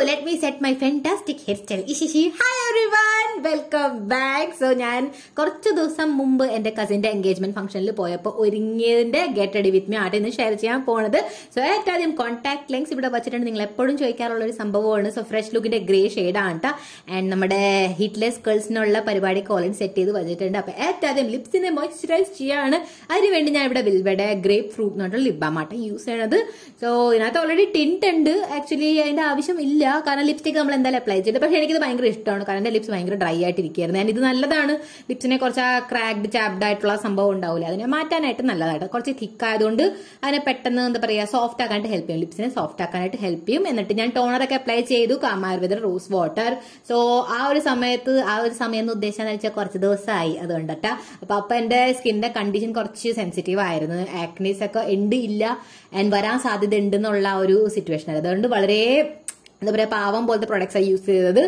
let me set my fantastic hairstyle. ഇഷിഷി hi everyone welcome back so ഞാൻ കുറച്ച് ദിവസം മുമ്പ് എന്റെ കസിന്റെ എൻഗേജ്മെന്റ് ഫംഗ്ഷനിൽ പോയപ്പോൾ ഒരുങ്ങിയതിന്റെ ഗെറ്റ് റെഡി വിത്ത് മീ ആയിട്ട് ഇന്ന് ഷെയർ ചെയ്യാൻ പോണത് സോ ഏറ്റവും ആദ്യം കോൺടാക്ട് ലെങ്സ് ഇവിടെ വെച്ചിട്ടുണ്ട് നിങ്ങൾ എപ്പോഴും ചോദിക്കാറുള്ള ഒരു സംഭവമാണ് സോ ഫ്രഷ് ലുക്കിന്റെ ഗ്രേ ഷെയ്ഡാണ് കേട്ടോ ആൻഡ് നമ്മുടെ ഹിറ്റ്ലെസ് ഗേൾസിനുള്ള പരിപാടിക്ക് ഓൾറെഡി സെറ്റ് ചെയ്ത് വെച്ചിട്ടുണ്ട് അപ്പൊ ഏറ്റവും ആദ്യം ലിപ്സിനെ മോയ്സ്ചറൈസ് ചെയ്യാണ് അതിനുവേണ്ടി ഞാൻ ഇവിടെ വിൽവയുടെ ഗ്രേപ്പ് ഫ്രൂട്ട് എന്ന് പറഞ്ഞിട്ടുള്ള ലിപ് ബാമാണ് യൂസ് ചെയ്യണത് സോ ഇതിനകത്ത് ഓൾറെഡി ടിൻറ്റ് ഉണ്ട് ആക്ച്വലി അതിന്റെ ആവശ്യം ഇല്ല കാരണം ലിപ്സ്റ്റിക് നമ്മൾ എന്തായാലും അപ്ലൈ ചെയ്തിട്ട് പക്ഷേ എനിക്കിത് ഭയങ്കര ഇഷ്ടമാണ് കാരണം എന്റെ ലിപ്സ് ഭയങ്കര ഡ്രൈ ആയിട്ടിരിക്കുകയായിരുന്നു ഞാൻ ഇത് നല്ലതാണ് ലിപ്സിനെ കുറച്ച് ആ ക്രാക്ഡ് ചാപ്ഡ് ആയിട്ടുള്ള സംഭവം ഉണ്ടാവില്ല അതിനെ മാറ്റാനായിട്ട് നല്ലതായിട്ട് കുറച്ച് തിക്ക് ആയതുകൊണ്ട് അതിനെ പെട്ടെന്ന് എന്താ പറയുക സോഫ്റ്റ് ആക്കാനായിട്ട് ഹെൽപ്പ് ചെയ്യും ലിപ്സിനെ സോഫ്റ്റ് ആക്കാനായിട്ട് ഹെൽപ്പ് ചെയ്യും എന്നിട്ട് ഞാൻ ടോണറൊക്കെ അപ്ലൈ ചെയ്തു കാമാർവിതർ റോസ് വാട്ടർ സോ ആ ഒരു സമയത്ത് ആ ഒരു സമയം എന്ന് ഉദ്ദേശിച്ചെന്ന് വെച്ചാൽ കുറച്ച് ദിവസമായി അതുകൊണ്ടട്ടാ അപ്പൊ അപ്പൊ എന്റെ സ്കിന്നിന്റെ കണ്ടീഷൻ കുറച്ച് സെൻസിറ്റീവ് ആയിരുന്നു ആക്നീസ് ഒക്കെ ഉണ്ട് ഇല്ല ആൻഡ് വരാൻ സാധ്യത ഉണ്ടെന്നുള്ള ഒരു സിറ്റുവേഷൻ ആയിരുന്നു അതുകൊണ്ട് വളരെ എന്താ പറയുക പാവം പോലത്തെ പ്രൊഡക്ട്സ് യൂസ് ചെയ്തത്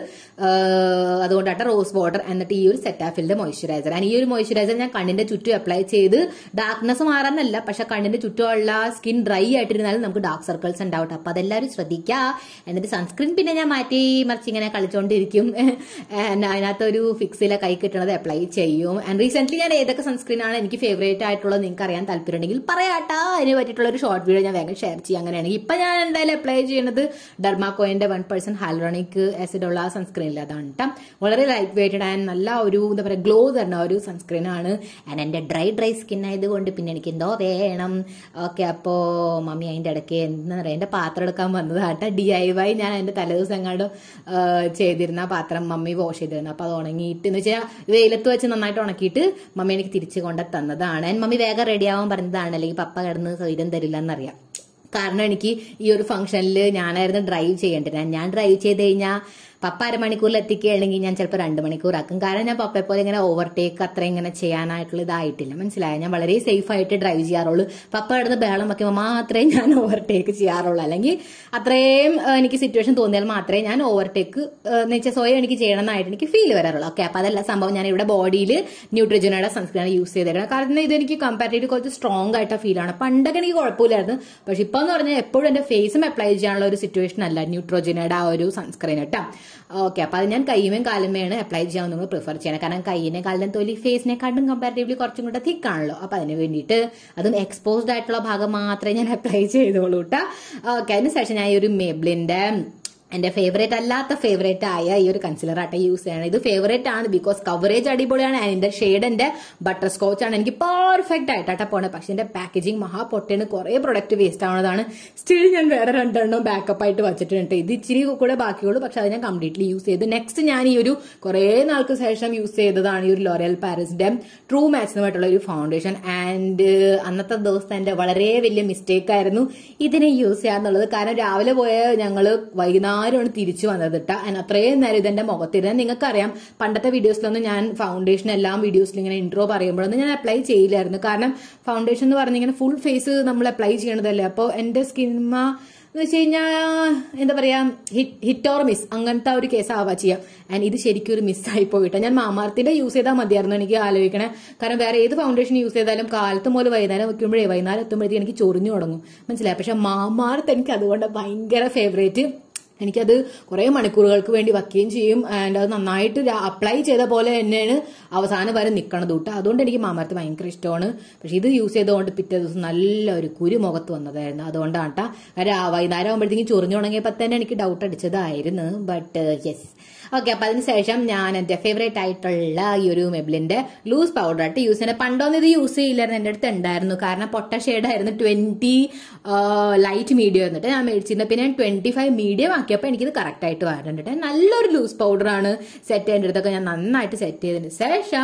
അതുകൊണ്ടാണ് റോസ് വാട്ടർ എന്നിട്ട് ഈ ഒരു സെറ്റാഫിലിന്റെ മോയ്സ്ചറൈസർ ആൻഡ് ഈ ഒരു മോയ്സ്ചറൈസർ ഞാൻ കണ്ണിന്റെ ചുറ്റും അപ്ലൈ ചെയ്ത് ഡാർക്ക്നെസ് മാറാനല്ല പക്ഷെ കണ്ണിന്റെ ചുറ്റുമുള്ള സ്കിൻ ഡ്രൈ ആയിട്ടിരുന്നാലും നമുക്ക് ഡാർക്ക് സർക്കിൾസ് ഉണ്ടാവട്ടെ അപ്പൊ അതെല്ലാവരും ശ്രദ്ധിക്കുക എന്നിട്ട് സൺസ്ക്രീൻ പിന്നെ ഞാൻ മാറ്റി മറിച്ച് ഇങ്ങനെ കളിച്ചോണ്ടിരിക്കും അതിനകത്ത് ഒരു ഫിക്സിലെ കൈ കിട്ടണത് അപ്ലൈ ചെയ്യും ആൻഡ് റീസെന്റ് ഞാൻ ഏതൊക്കെ സൺസ്ക്രീൻ ആണ് എനിക്ക് ഫേവറേറ്റ് ആയിട്ടുള്ളത് നിങ്ങൾക്ക് അറിയാൻ താല്പര്യം ഉണ്ടെങ്കിൽ പറയാട്ടാ അതിനെ പറ്റിയിട്ടുള്ള ഒരു ഷോർട്ട് വീഡിയോ ഞാൻ വേഗം ഷെയർ ചെയ്യാം അങ്ങനെയാണെങ്കിൽ ഇപ്പൊ ഞാൻ എന്തായാലും അപ്ലൈ ചെയ്യുന്നത് ഡെർമാക്കോയിന്റെ വൺ പെർസെന്റ് ഹാലറോണിക് ആസിഡ് ഉള്ള സൺസ്ക്രീനിൽ അതാണ് കേട്ടോ വളരെ ലൈറ്റ് വെയ്റ്റഡ് ആൻഡ് നല്ല ഒരു എന്താ പറയുക ഗ്ലോ തരുന്ന ഒരു സൺസ്ക്രീൻ ആണ് ആൻഡ് എന്റെ ഡ്രൈ ഡ്രൈ സ്കിൻ ആയതുകൊണ്ട് പിന്നെ എനിക്ക് എന്തോ വേണം ഓക്കെ അപ്പോ മമ്മി അതിന്റെ ഇടയ്ക്ക് എന്താ പറയുക എന്റെ പാത്രം എടുക്കാൻ വന്നതാട്ടെ ഡി ഐ വൈ ഞാൻ അതിന്റെ തലേദിവസം എങ്ങാണ്ട് ചെയ്തിരുന്ന പാത്രം മമ്മി വാഷ് ചെയ്തിരുന്നു അപ്പൊ അത് ഉണങ്ങിയിട്ട് എന്ന് വെച്ചാൽ വെയിലത്ത് വെച്ച് നന്നായിട്ട് ഉണക്കിയിട്ട് മമ്മി എനിക്ക് തിരിച്ചു കൊണ്ട് തന്നതാണ് ആൻഡ് മമ്മി വേഗം റെഡി ആവാൻ പറഞ്ഞതാണ് അല്ലെങ്കിൽ പപ്പ കിടന്ന് സ്വൈരം തരില്ല എന്നറിയാം കാരണം എനിക്ക് ഈ ഒരു ഫംഗ്ഷനിൽ ഞാനായിരുന്നു ഡ്രൈവ് ചെയ്യേണ്ടത് ഞാൻ ഡ്രൈവ് ചെയ്ത് കഴിഞ്ഞാൽ പപ്പ അരമണിക്കൂറിൽ എത്തിക്കുകയാണെങ്കിൽ ഞാൻ ചിലപ്പോൾ രണ്ട് മണിക്കൂറാക്കും കാരണം ഞാൻ പപ്പയെ പോലെ ഇങ്ങനെ ഓവർടേക്ക് അത്ര ഇങ്ങനെ ചെയ്യാനായിട്ടുള്ള ഇതായിട്ടില്ല മനസ്സിലായോ ഞാൻ വളരെ സേഫ് ആയിട്ട് ഡ്രൈവ് ചെയ്യാറുള്ളൂ പപ്പ കിടന്ന് ബഹളം വയ്ക്കുമ്പോൾ മാത്രമേ ഞാൻ ഓവർടേക്ക് ചെയ്യാറുള്ളൂ അല്ലെങ്കിൽ അത്രയും എനിക്ക് സിറ്റുവേഷൻ തോന്നിയാൽ മാത്രമേ ഞാൻ ഓവർടേക്ക് എന്ന് വെച്ചാൽ സ്വയം എനിക്ക് ചെയ്യണമെന്നായിട്ട് എനിക്ക് ഫീൽ വരാറുള്ളൂ ഓക്കെ അപ്പൊ അതല്ല സംഭവം ഞാൻ ഇവിടെ ബോഡിയിൽ ന്യൂട്രിജനയുടെ സൺസ്ക്രീൻ യൂസ് ചെയ്തിരുന്നത് കാരണം ഇത് എനിക്ക് കമ്പാരിറ്റീവ് കുറച്ച് സ്ട്രോങ് ആയിട്ട് ഫീലാണ് പണ്ടൊക്കെ എനിക്ക് കുഴപ്പമില്ലായിരുന്നു പക്ഷെ ഇപ്പൊ എന്ന് പറഞ്ഞാൽ എപ്പോഴും എന്റെ ഫേസും അപ്ലൈ ചെയ്യാനുള്ള ഒരു സിറ്റുവേഷൻ അല്ല ന്യൂട്രോജനയുടെ ആ ഒരു സൺസ്ക്രീൻ കേട്ടോ ഓക്കെ അപ്പൊ അത് ഞാൻ കൈമേം കാലുമേയാണ് അപ്ലൈ ചെയ്യാൻ നിങ്ങൾ പ്രിഫർ ചെയ്യണം കാരണം കൈയിനെ കാലിനും തൊലി ഫേസിനെക്കാട്ടും കമ്പാരിറ്റീവ്ലി കുറച്ചും കൂടെ തിക്കാണല്ലോ അപ്പൊ അതിന് വേണ്ടിയിട്ട് അതും എക്സ്പോസ്ഡ് ആയിട്ടുള്ള ഭാഗം മാത്രമേ ഞാൻ അപ്ലൈ ചെയ്തോളൂ കേട്ടോ ഓക്കെ അതിന് ശേഷം ഞാൻ ഈ ഒരു മെബ്ലിന്റെ എന്റെ ഫേവറേറ്റ് അല്ലാത്ത ഫേവറേറ്റ് ആയ ഈ ഒരു കൺസിലർ ആട്ടെ യൂസ് ചെയ്യണം ഇത് ഫേവറേറ്റ് ആണ് ബിക്കോസ് കവറേജ് അടിപൊളിയാണ് അതിന്റെ ഷെയ്ഡ് എന്റെ ബട്ടർ സ്കോച്ച് ആണ് എനിക്ക് പെർഫെക്റ്റ് ആയിട്ടാ പോണത് പക്ഷെ എന്റെ പാക്കേജിങ് മഹാ പൊട്ടേണ് കുറെ പ്രൊഡക്റ്റ് വേസ്റ്റ് ആവുന്നതാണ് സ്റ്റിൽ ഞാൻ വേറെ രണ്ടെണ്ണം ബാക്കപ്പ് ആയിട്ട് വെച്ചിട്ടുണ്ട് ഇത് ഇച്ചിരി കൂടെ ബാക്കിയുള്ളൂ പക്ഷെ അത് ഞാൻ കംപ്ലീറ്റ്ലി യൂസ് ചെയ്ത് നെക്സ്റ്റ് ഞാൻ ഈ ഒരു കുറെ നാൾക്ക് ശേഷം യൂസ് ചെയ്തതാണ് ഈ ഒരു ലോറിയൽ പാരീസിന്റെ ട്രൂ മാച്ചിനുമായിട്ടുള്ള ഒരു ഫൗണ്ടേഷൻ ആൻഡ് അന്നത്തെ ദിവസത്തെ എന്റെ വളരെ വലിയ മിസ്റ്റേക്ക് ആയിരുന്നു ഇതിനെ യൂസ് ചെയ്യാന്നുള്ളത് കാരണം രാവിലെ പോയ ഞങ്ങള് വൈകുന്നേരം ആരുമാണ് തിരിച്ചു വന്നത് കേട്ടോ അതിന് അത്രയും നേരം ഇതെന്റെ മുഖത്തിരുന്ന് നിങ്ങൾക്കറിയാം പണ്ടത്തെ വീഡിയോസിലൊന്നും ഞാൻ ഫൗണ്ടേഷൻ എല്ലാം വീഡിയോസിൽ ഇങ്ങനെ ഇൻട്രോ പറയുമ്പോഴൊന്നും ഞാൻ അപ്ലൈ ചെയ്യില്ലായിരുന്നു കാരണം ഫൗണ്ടേഷൻ എന്ന് പറഞ്ഞിങ്ങനെ ഫുൾ ഫേസ് നമ്മൾ അപ്ലൈ ചെയ്യണതല്ലേ അപ്പോൾ എന്റെ സ്കിൻമ എന്ന് വെച്ച് കഴിഞ്ഞാൽ എന്താ പറയാ ഹിറ്റ് ഓർ മിസ് അങ്ങനത്തെ ഒരു കേസ് ആവാ ചെയ്യാം ആൻഡ് ഇത് ശരിക്കും ഒരു മിസ്സായി പോയിട്ട് ഞാൻ മാമാർത്തിന്റെ യൂസ് ചെയ്താൽ മതിയായിരുന്നു എനിക്ക് ആലോചിക്കണേ കാരണം വേറെ ഏത് ഫൗണ്ടേഷൻ യൂസ് ചെയ്താലും കാലത്ത് മുതൽ വൈകുന്നേരം വെക്കുമ്പോഴേ വൈകുന്നേരം എത്തുമ്പോഴത്തേക്ക് എനിക്ക് ചൊറിഞ്ഞു തുടങ്ങും മനസ്സിലായി പക്ഷെ മാമാർത്ത് എനിക്ക് അതുകൊണ്ട് ഭയങ്കര ഫേവറേറ്റ് എനിക്കത് കുറേ മണിക്കൂറുകൾക്ക് വേണ്ടി വയ്ക്കുകയും ചെയ്യും ആൻഡ് അത് നന്നായിട്ട് അപ്ലൈ ചെയ്ത പോലെ തന്നെയാണ് അവസാനം വരെ നിൽക്കണത് കേട്ടോ അതുകൊണ്ട് എനിക്ക് മാമരത്ത് ഭയങ്കര ഇഷ്ടമാണ് പക്ഷെ ഇത് യൂസ് ചെയ്തുകൊണ്ട് പിറ്റേ ദിവസം നല്ലൊരു കുരു മുഖത്ത് വന്നതായിരുന്നു അതുകൊണ്ടാണ് കേട്ടോ വൈകുന്നേരം ആകുമ്പോഴത്തേക്കും ചൊറിഞ്ഞു തുടങ്ങിയപ്പോൾ തന്നെ എനിക്ക് ഡൗട്ട് അടിച്ചതായിരുന്നു ബട്ട് യെസ് ഓക്കെ അപ്പൊ അതിനുശേഷം ഞാൻ എന്റെ ഫേവറേറ്റ് ആയിട്ടുള്ള ഈ ഒരു മെബിലിന്റെ ലൂസ് പൗഡർ ആയിട്ട് യൂസ് ചെയ്യുന്നത് പണ്ടൊന്നും ഇത് യൂസ് ചെയ്യില്ലായിരുന്നു എന്റെ അടുത്ത് ഉണ്ടായിരുന്നു കാരണം പൊട്ട ഷെയ്ഡായിരുന്നു ട്വന്റി ലൈറ്റ് മീഡിയം എന്നിട്ട് ഞാൻ മേടിച്ചിരുന്നത് പിന്നെ ഞാൻ ട്വന്റി ഫൈവ് മീഡിയം ആക്കിയപ്പോൾ എനിക്കിത് കറക്റ്റ് ആയിട്ട് വരുന്നുണ്ട് നല്ലൊരു ലൂസ് പൗഡറാണ് സെറ്റ് ചെയ്യേണ്ടതൊക്കെ ഞാൻ നന്നായിട്ട് സെറ്റ് ചെയ്തതിന് ശേഷം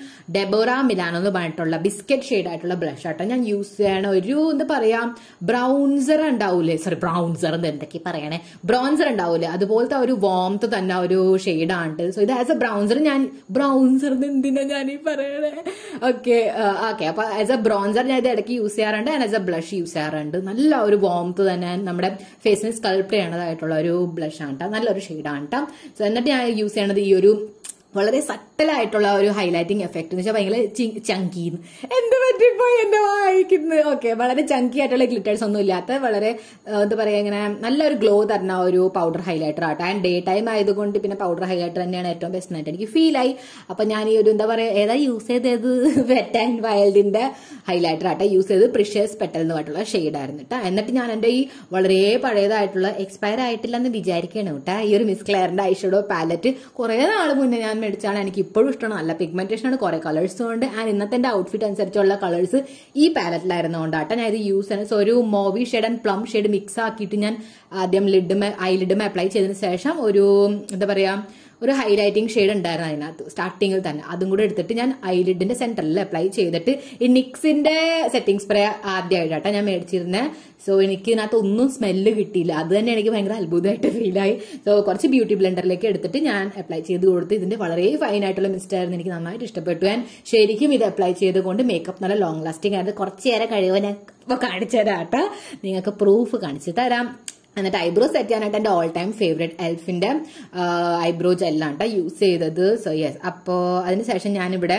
ഡെബോറ മിലാനോ എന്ന് പറഞ്ഞിട്ടുള്ള ബിസ്ക്കറ്റ് ഷെയ്ഡ് ആയിട്ടുള്ള ബ്ലഷ് ആട്ടോ ഞാൻ യൂസ് ചെയ്യണ ഒരു എന്താ പറയാ ബ്രൗൺസർ ഉണ്ടാവൂലേ സോറി ബ്രൗൺസർ എന്ന് എന്തൊക്കെ പറയണേ ബ്രോൺസർ ഉണ്ടാവൂലേ അതുപോലത്തെ ഒരു വോംത്ത് തന്നെ ഒരു ഷെയ്ഡാണ് സോ ഇത് ആസ് എ ബ്രൗൺസർ ഞാൻ ബ്രൗൺസർ എന്തിനാ ഞാൻ ഈ പറയണേ ഓക്കെ ഓക്കെ അപ്പൊ ആസ് എ ബ്രോൺസർ ഞാൻ ഇത് ഇടയ്ക്ക് യൂസ് ചെയ്യാറുണ്ട് and as a blush use ചെയ്യാറുണ്ട് നല്ല ഒരു വോംത്ത് തന്നെ നമ്മുടെ ഫേസിന് സ്കൾപ്റ്റ് ചെയ്യണതായിട്ടുള്ള ഒരു ബ്ലഷ് ആണ് കേട്ടോ നല്ലൊരു ഷെയ്ഡാണ് കേട്ടോ സോ എന്നിട്ട് ഞാൻ യൂസ് ചെയ്യണത് ഈ ഒരു വളരെ സട്ടലായിട്ടുള്ള ഒരു ഹൈലൈറ്റിംഗ് എഫക്ട് എന്ന് വെച്ചാൽ ഭയങ്കര ചങ്കീന്ന് എന്ത് പറ്റിപ്പോയി എന്റെ വായിക്കുന്നത് ഓക്കെ വളരെ ചങ്കി ആയിട്ടുള്ള ഗ്ലിറ്റേഴ്സ് ഒന്നും ഇല്ലാത്ത വളരെ ആ, എന്താ പറയാ ഇങ്ങനെ നല്ലൊരു ഗ്ലോ തരുന്ന ഒരു പൗഡർ ഹൈലൈറ്റർ ആട്ടോ ആൻഡ് ഡേ ടൈം ആയതുകൊണ്ട് പിന്നെ പൗഡർ ഹൈലൈറ്റർ തന്നെയാണ് ഏറ്റവും ബെസ്റ്റ് ആയിട്ട് എനിക്ക് ഫീൽ ആയി അപ്പൊ ഞാൻ ഈ ഒരു എന്താ പറയാ ഏതാ യൂസ് ചെയ്തത് വെറ്റ് ആൻഡ് വൈൽഡിന്റെ ഹൈലൈറ്റർ ആട്ടെ യൂസ് ചെയ്തത് പ്രിഷ്യസ് പെറ്റൽ എന്ന് പറഞ്ഞിട്ടുള്ള ഷെയ്ഡ് ആയിരുന്നു കേട്ടോ എന്നിട്ട് ഞാൻ എന്റെ ഈ വളരെ പഴയതായിട്ടുള്ള എക്സ്പയർ ആയിട്ടില്ല എന്ന് വിചാരിക്കണം കേട്ടോ ഈ ഒരു മിസ് ക്ലെയറിന്റെ ഐഷഡോ പാലറ്റ് കുറെ നാൾ മുന്നേ ഞാൻ മേടിച്ചാണ് എനിക്ക് ഇപ്പോഴും ഇഷ്ടമാണ് നല്ല പിഗ്മെന്റേഷൻ ആണ് കുറെ കളേഴ്സും ഉണ്ട് ആൻഡ് ഇന്നത്തെ എന്റെ ഔട്ട്ഫിറ്റ് അനുസരിച്ചുള്ള കളേഴ്സ് ഈ പാലറ്റിലായിരുന്നതുകൊണ്ടാട്ടോ ഞാൻ ഇത് യൂസ് ചെയ്യുന്നത് സോ ഒരു mauve shade and plum shade mix ആക്കിയിട്ട് ഞാൻ ആദ്യം ലിഡും ഐ ലിഡും അപ്ലൈ ചെയ്തതിന് ശേഷം ഒരു എന്താ പറയാ ഒരു ഹൈലൈറ്റിംഗ് ഷെയ്ഡ് ഉണ്ടായിരുന്നു അതിനകത്ത് സ്റ്റാർട്ടിങ്ങിൽ തന്നെ അതും കൂടെ എടുത്തിട്ട് ഞാൻ ഐലിഡിന്റെ സെന്ററിൽ അപ്ലൈ ചെയ്തിട്ട് ഈ നിക്സിന്റെ സെറ്റിംഗ് സ്പ്രേ ആദ്യമായിട്ടാണ് ഞാൻ മേടിച്ചിരുന്നത് സോ എനിക്ക് ഇതിനകത്ത് ഒന്നും സ്മെല്ല് കിട്ടിയില്ല അത് തന്നെ എനിക്ക് ഭയങ്കര അത്ഭുതമായിട്ട് ഫീലായി സോ കുറച്ച് ബ്യൂട്ടി ബ്ലെൻഡറിലേക്ക് എടുത്തിട്ട് ഞാൻ അപ്ലൈ ചെയ്ത് കൊടുത്ത് ഇതിന്റെ വളരെ ഫൈൻ ആയിട്ടുള്ള മിസ്റ്റ് ആയിരുന്നു എനിക്ക് നന്നായിട്ട് ഇഷ്ടപ്പെട്ടു ഞാൻ ശരിക്കും ഇത് അപ്ലൈ ചെയ്തുകൊണ്ട് മേക്കപ്പ് നല്ല ലോങ് ലാസ്റ്റിംഗ് ആയിരുന്നു കുറച്ച് നേരം കഴിയുമ്പോൾ ഞാൻ ഇപ്പൊ കാണിച്ചു തരാം കേട്ടോ നിങ്ങൾക്ക് പ്രൂഫ് കാണിച്ചു തരാം എന്നിട്ട് ഐബ്രോ സെറ്റ് ചെയ്യാനായിട്ട് എന്റെ ഓൾ ടൈം ഫേവറേറ്റ് എൽഫിന്റെ ഐബ്രോ ജെല്ലാണ് യൂസ് ചെയ്തത് സോ യെസ് അപ്പോ അതിനുശേഷം ഞാനിവിടെ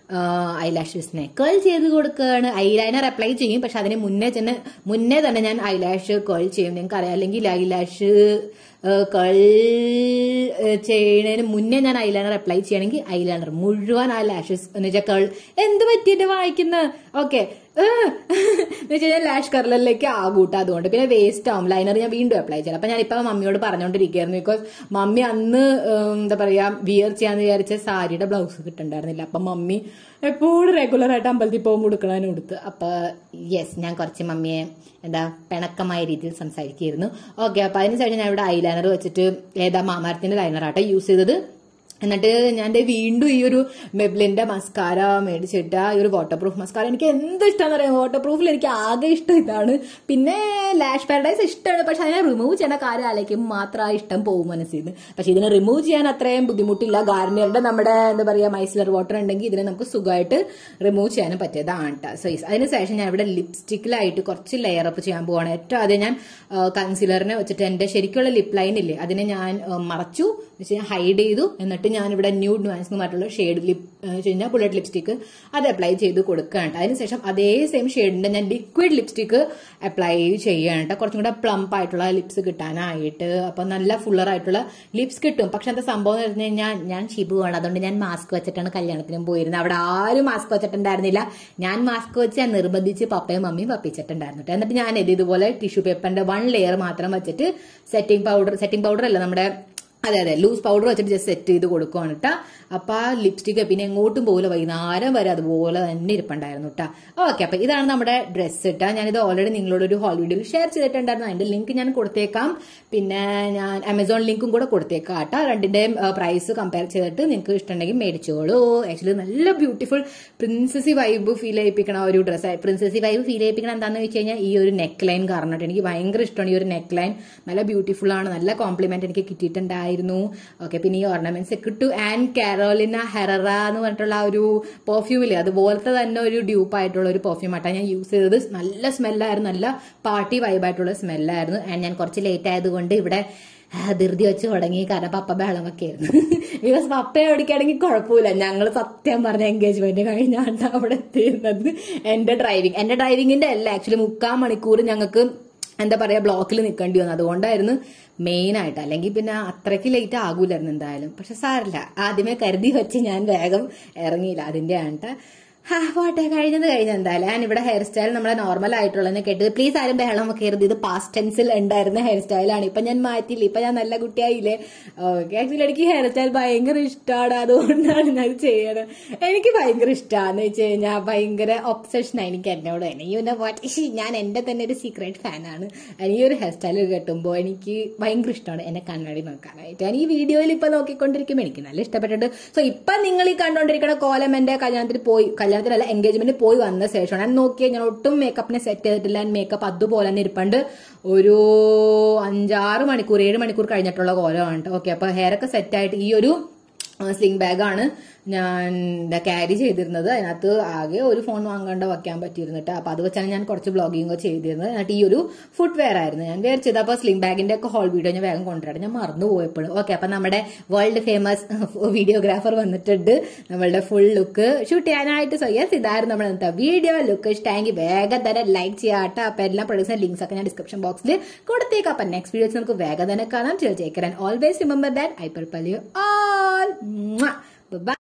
ഐലാഷസിനെ കേൾ ചെയ്ത് കൊടുക്കുകയാണ് ഐലൈനർ അപ്ലൈ ചെയ്യും പക്ഷെ അതിന് മുന്നേ തന്നെ മുന്നേ തന്നെ ഞാൻ ഐലാഷ് കേൾ ചെയ്യും നിങ്ങൾക്ക് അറിയാം അല്ലെങ്കിൽ ഐലാഷ് കേൾ ചെയ്യുന്നതിന് മുന്നേ ഞാൻ ഐലൈനർ അപ്ലൈ ചെയ്യണമെങ്കിൽ ഐലൈനർ മുഴുവൻ ആ ലാഷസ് എന്ന് വെച്ചാൽ കേൾ എന്ത് പറ്റിയിട്ട് വായിക്കുന്ന ഓക്കെ എന്ന് വെച്ച് കഴിഞ്ഞാൽ ലാഷ് കർലറിലേക്ക് ആകൂട്ട അതുകൊണ്ട് പിന്നെ വേസ്റ്റ് ആവും ലൈനർ ഞാൻ വീണ്ടും അപ്ലൈ ചെയ്യാം അപ്പൊ ഞാനിപ്പോ മമ്മിയോട് പറഞ്ഞുകൊണ്ടിരിക്കുകയായിരുന്നു ബിക്കോസ് മമ്മി അന്ന് ഉം, എന്താ പറയാ വിയർ ചെയ്യാന്ന് വിചാരിച്ച സാരിയുടെ ബ്ലൗസ് കിട്ടുന്നുണ്ടായിരുന്നില്ല അപ്പൊ മമ്മി എപ്പോഴും റെഗുലർ ആയിട്ട് അമ്പലത്തിൽ പോകുമ്പോൾ കൊടുക്കണതിന് കൊടുത്ത് അപ്പൊ യെസ് ഞാൻ കുറച്ച് മമ്മിയെ എന്താ പിണക്കമായ രീതിയിൽ സംസാരിക്കുകയായിരുന്നു ഓക്കെ അപ്പൊ അതിനുശേഷം ഞാൻ ഇവിടെ ഐലൈനർ വെച്ചിട്ട് ഏതാ മാമാരത്തിന്റെ ലൈനർ ആട്ടെ യൂസ് ചെയ്തത് എന്നിട്ട് ഞാൻ ദേ വീണ്ടും ഈ ഒരു മെബ്ലിന്റെ മസ്കാര മേടിച്ചിട്ട് ആ ഈ ഒരു വാട്ടർ പ്രൂഫ് മസ്കാര എനിക്ക് എന്ത് ഇഷ്ടമാണെന്ന് അറിയാം വാട്ടർ പ്രൂഫിൽ എനിക്ക് ആകെ ഇഷ്ടം ഇതാണ് പിന്നെ ലാഷ് പാരഡൈസ് ഇഷ്ടമാണ് പക്ഷെ അതിനെ റിമൂവ് ചെയ്യുന്ന കാര്യം ആലോചിക്കും മാത്രം ആ ഇഷ്ടം പോകും മനസ്സിൽ നിന്ന് പക്ഷെ ഇതിനെ റിമൂവ് ചെയ്യാൻ അത്രയും ബുദ്ധിമുട്ടില്ല ഗാർണിയറുടെ നമ്മുടെ എന്താ പറയാ മൈസിലർ വാട്ടർ ഉണ്ടെങ്കിൽ ഇതിനെ നമുക്ക് സുഖമായിട്ട് റിമൂവ് ചെയ്യാനും പറ്റിയതാണ് കേട്ടോ സോ അതിനുശേഷം ഞാൻ ഇവിടെ ലിപ്സ്റ്റിക്കിലായിട്ട് കുറച്ച് ലെയർ അപ്പ് ചെയ്യാൻ പോവാണ് ഏറ്റവും ആദ്യം ഞാൻ കൺസീലറിനെ വെച്ചിട്ട് എന്റെ ശരിക്കുള്ള ലിപ് ലൈൻ ഇല്ലേ അതിനെ ഞാൻ ആ, മറച്ചു ഹൈഡ് ചെയ്തു എന്നിട്ട് ഞാൻ ഇവിടെ ന്യൂഡ് നുവാൻസ് എന്ന് പറഞ്ഞിട്ടുള്ള ഷെയ്ഡ് ലിപ് കഴിഞ്ഞാൽ ബുള്ളറ്റ് ലിപ്സ്റ്റിക്ക് അത് അപ്ലൈ ചെയ്ത് കൊടുക്കുകയാണ് അതിനുശേഷം അതേ സെയിം ഷെയ്ഡിന്റെ ഞാൻ ലിക്വിഡ് ലിപ്സ്റ്റിക്ക് അപ്ലൈ ചെയ്യുകയാണ് കേട്ടോ കുറച്ചും കൂടെ പ്ലംപ് ആയിട്ടുള്ള ലിപ്സ് കിട്ടാനായിട്ട് അപ്പൊ നല്ല ഫുള്ളർ ആയിട്ടുള്ള ലിപ്സ് കിട്ടും പക്ഷെ എന്താ സംഭവം എന്ന് പറഞ്ഞു കഴിഞ്ഞാൽ ഞാൻ ഷിബുവാണ് അതുകൊണ്ട് ഞാൻ മാസ്ക് വെച്ചിട്ടാണ് കല്യാണത്തിനും പോയിരുന്നത് അവിടെ ആരും മാസ്ക് വെച്ചിട്ടുണ്ടായിരുന്നില്ല ഞാൻ മാസ്ക് വെച്ച് ഞാൻ നിർബന്ധിച്ച് പപ്പയും മമ്മിയും പപ്പിച്ചിട്ടുണ്ടായിരുന്നു കേട്ടോ. എന്നിട്ട് ഞാൻ ഇത് ഇതുപോലെ ടിഷ്യൂ പേപ്പറിന്റെ വൺ ലെയർ മാത്രം വെച്ചിട്ട് സെറ്റിംഗ് പൗഡർ സെറ്റിംഗ് പൗഡർ അല്ല നമ്മുടെ അതെ അതെ ലൂസ് പൗഡർ വെച്ചിട്ട് ജസ്റ്റ് സെറ്റ് ചെയ്ത് കൊടുക്കുവാണ് കേട്ടോ അപ്പൊ ആ ലിപ്സ്റ്റിക് പിന്നെ എങ്ങോട്ടും പോകില്ല വൈകുന്നേരം വരെ അതുപോലെ തന്നെ ഇരിപ്പുണ്ടായിരുന്നു കേട്ടോ ഓക്കെ അപ്പൊ ഇതാണ് നമ്മുടെ ഡ്രസ്സ് ഇട്ടാ ഞാനിത് ഓൾറെഡി നിങ്ങളോട് ഒരു ഹോൾ വീഡിയോയിൽ ഷെയർ ചെയ്തിട്ടുണ്ടായിരുന്നു അതിന്റെ ലിങ്ക് ഞാൻ കൊടുത്തേക്കാം പിന്നെ ഞാൻ ആമസോൺ ലിങ്കും കൂടെ കൊടുത്തേക്കാം കേട്ടോ രണ്ടിന്റെയും പ്രൈസ് കമ്പയർ ചെയ്തിട്ട് നിങ്ങൾക്ക് ഇഷ്ടമുണ്ടെങ്കിൽ മേടിച്ചോളൂ ആക്ച്വലി നല്ല ബ്യൂട്ടിഫുൾ പ്രിൻസസി വൈബ് ഫീൽ ചെയ്യിപ്പിക്കണ ഒരു ഡ്രസ്സ് പ്രിൻസസി വൈബ് ഫീൽ ചെയ്യിപ്പിക്കണം എന്താണെന്ന് വെച്ച് കഴിഞ്ഞാൽ ഈ ഒരു നെക്ക് ലൈൻ കാരണം കേട്ടോ. എനിക്ക് ഭയങ്കര ഇഷ്ടമാണ് ഈ ഒരു നെക്ക് ലൈൻ നല്ല ബ്യൂട്ടിഫുൾ ആണ് നല്ല കോംപ്ലിമെന്റ് എനിക്ക് കിട്ടിയിട്ടുണ്ടായിരുന്നു ഓക്കെ പിന്നെ ഈ ഓർണമെന്റ്സ് കിട്ടു ആൻഡ് കാരോലിന ഹെററ എന്ന് പറഞ്ഞിട്ടുള്ള ആ ഒരു പെർഫ്യൂം ഇല്ലേ അതുപോലത്തെ തന്നെ ഒരു ഡ്യൂപ്പ് ആയിട്ടുള്ള ഒരു പെർഫ്യൂം ആട്ടാണ് ഞാൻ യൂസ് ചെയ്തത് നല്ല സ്മെല്ലായിരുന്നു നല്ല പാർട്ടി വൈബായിട്ടുള്ള സ്മെല്ലായിരുന്നു ആൻഡ് ഞാൻ കുറച്ച് ലേറ്റ് ആയതുകൊണ്ട് ഇവിടെ ആ, ധൃതി വെച്ച് തുടങ്ങി കാരണം പപ്പ ബഹളമൊക്കെ ആയിരുന്നു ബിക്കോസ് പപ്പയെ ഓടിക്കുകയാണെങ്കിൽ കുഴപ്പമില്ല ഞങ്ങൾ സത്യം പറഞ്ഞ എൻഗേജ്മെന്റ് കഴിഞ്ഞാണ് അവിടെ എത്തിയിരുന്നത് എന്റെ ഡ്രൈവിംഗ് എന്റെ ഡ്രൈവിംഗിന്റെ അല്ല ആക്ച്വലി മുക്കാൽ മണിക്കൂർ ഞങ്ങൾക്ക് എന്താ പറയാ ബ്ലോക്കിൽ നിൽക്കേണ്ടി വന്നു അതുകൊണ്ടായിരുന്നു മെയിൻ ആയിട്ട് അല്ലെങ്കിൽ പിന്നെ അത്രയ്ക്ക് ലേറ്റ് ആകൂലായിരുന്നു എന്തായാലും പക്ഷെ സാരില്ല ആദ്യമേ കരുതി വെച്ച് ഞാൻ വേഗം ഇറങ്ങിയില്ല അതിന്റെ ആണ് ഹാ പോട്ടെ കഴിഞ്ഞത് കഴിഞ്ഞ എന്തായാലും ഞാൻ ഇവിടെ ഹെയർ സ്റ്റൈൽ നമ്മളെ നോർമൽ ആയിട്ടുള്ളതെന്ന് കേട്ടത് പ്ലീസ് ആരും ബഹളം ഒക്കെ കരുതി ഇത് പാസ്റ്റ് ടെൻസിൽ ഉണ്ടായിരുന്ന ഹെയർ സ്റ്റൈലാണ് ഇപ്പൊ ഞാൻ മാറ്റിയില്ല ഇപ്പൊ ഞാൻ നല്ല കുട്ടിയായില്ലേ ഓക്കെ ആക്ച്വലി എനിക്ക് ഹെയർ സ്റ്റൈൽ ഭയങ്കര ഇഷ്ടമാണ് അതുകൊണ്ടാണ് ഞാൻ ചെയ്യണത് എനിക്ക് ഭയങ്കര ഇഷ്ടമാന്ന് വെച്ച് കഴിഞ്ഞാൽ ഭയങ്കര ഒബ്സഷൻ എനിക്ക് എന്നോട് തന്നെ ഈ ഒരു what- ഇഷ്, ഞാൻ എന്റെ തന്നെ ഒരു സീക്രട്ട് ഫാനാണ് ഈ ഒരു ഹെയർ സ്റ്റൈൽ കെട്ടുമ്പോൾ എനിക്ക് ഭയങ്കര ഇഷ്ടമാണ് എന്നെ കണ്ണാടി നോക്കാനായിട്ട് ഞാൻ ഈ വീഡിയോയിൽ ഇപ്പൊ നോക്കിക്കൊണ്ടിരിക്കുമ്പോൾ എനിക്ക് നല്ല ഇഷ്ടപ്പെട്ടിട്ടുണ്ട് സോ ഇപ്പൊ നിങ്ങൾ ഈ കണ്ടോണ്ടിരിക്കുന്ന കോലം എന്റെ കല്യാണത്തിന് പോയി കല്യാണത്തിനല്ല എൻഗേജ്മെന്റ് പോയി വന്ന ശേഷമാണ് ഞാൻ നോക്കിയാൽ ഞാൻ ഒട്ടും മേക്കപ്പിനെ സെറ്റ് ചെയ്തിട്ടില്ല മേക്കപ്പ് അതുപോലെ തന്നെ ഇരിപ്പുണ്ട് ഒരു അഞ്ചാറ് മണിക്കൂർ ഏഴ് മണിക്കൂർ കഴിഞ്ഞിട്ടുള്ള കോലമാണ് ഓക്കെ അപ്പൊ ഹെയർ ഒക്കെ സെറ്റ് ആയിട്ട് ഈ ഒരു സ്ലിംഗ് ബാഗാണ് ഞാൻ ക്യാരി ചെയ്തിരുന്നത് അതിനകത്ത് ആകെ ഒരു ഫോൺ വാങ്ങാണ്ട് വയ്ക്കാൻ പറ്റിയിരുന്നിട്ട് അപ്പൊ അത് വെച്ചാണ് ഞാൻ കുറച്ച് ബ്ലോഗിങ് ചെയ്തിരുന്നത് എന്നിട്ട് ഈ ഒരു ഫുഡ് വെയർ ആയിരുന്നു ഞാൻ വിചാരിച്ചത് അപ്പൊ സ്ലിംഗ് ബാഗിന്റെ ഒക്കെ ഹോൾ വീഡിയോ ഞാൻ വേഗം കൊണ്ടുവരാം ഞാൻ മറന്നു പോയപ്പോഴും ഓക്കെ അപ്പൊ നമ്മുടെ വേൾഡ് ഫേമസ് വീഡിയോഗ്രാഫർ വന്നിട്ടുണ്ട് നമ്മളുടെ ഫുൾ ലുക്ക് ഷൂട്ട് ചെയ്യാനായിട്ട് സോ യെസ് ഇതായിരുന്നു നമ്മൾ ഇന്നത്തെ വീഡിയോ ലുക്ക് ഇഷ്ടമെങ്കിൽ വേഗം തന്നെ ലൈക്ക് ചെയ്യാട്ടോ അപ്പൊ എല്ലാ പ്രൊഡക്ട്സിന്റെ ലിങ്ക്സ് ഒക്കെ ഞാൻ ഡിസ്ക്രിപ്ഷൻ ബോക്സിൽ കൊടുത്തേക്കാം അപ്പൊ നെക്സ്റ്റ് വീഡിയോസ് നമുക്ക് വേഗം തന്നെ കാണാം take and always remember that I purple you all by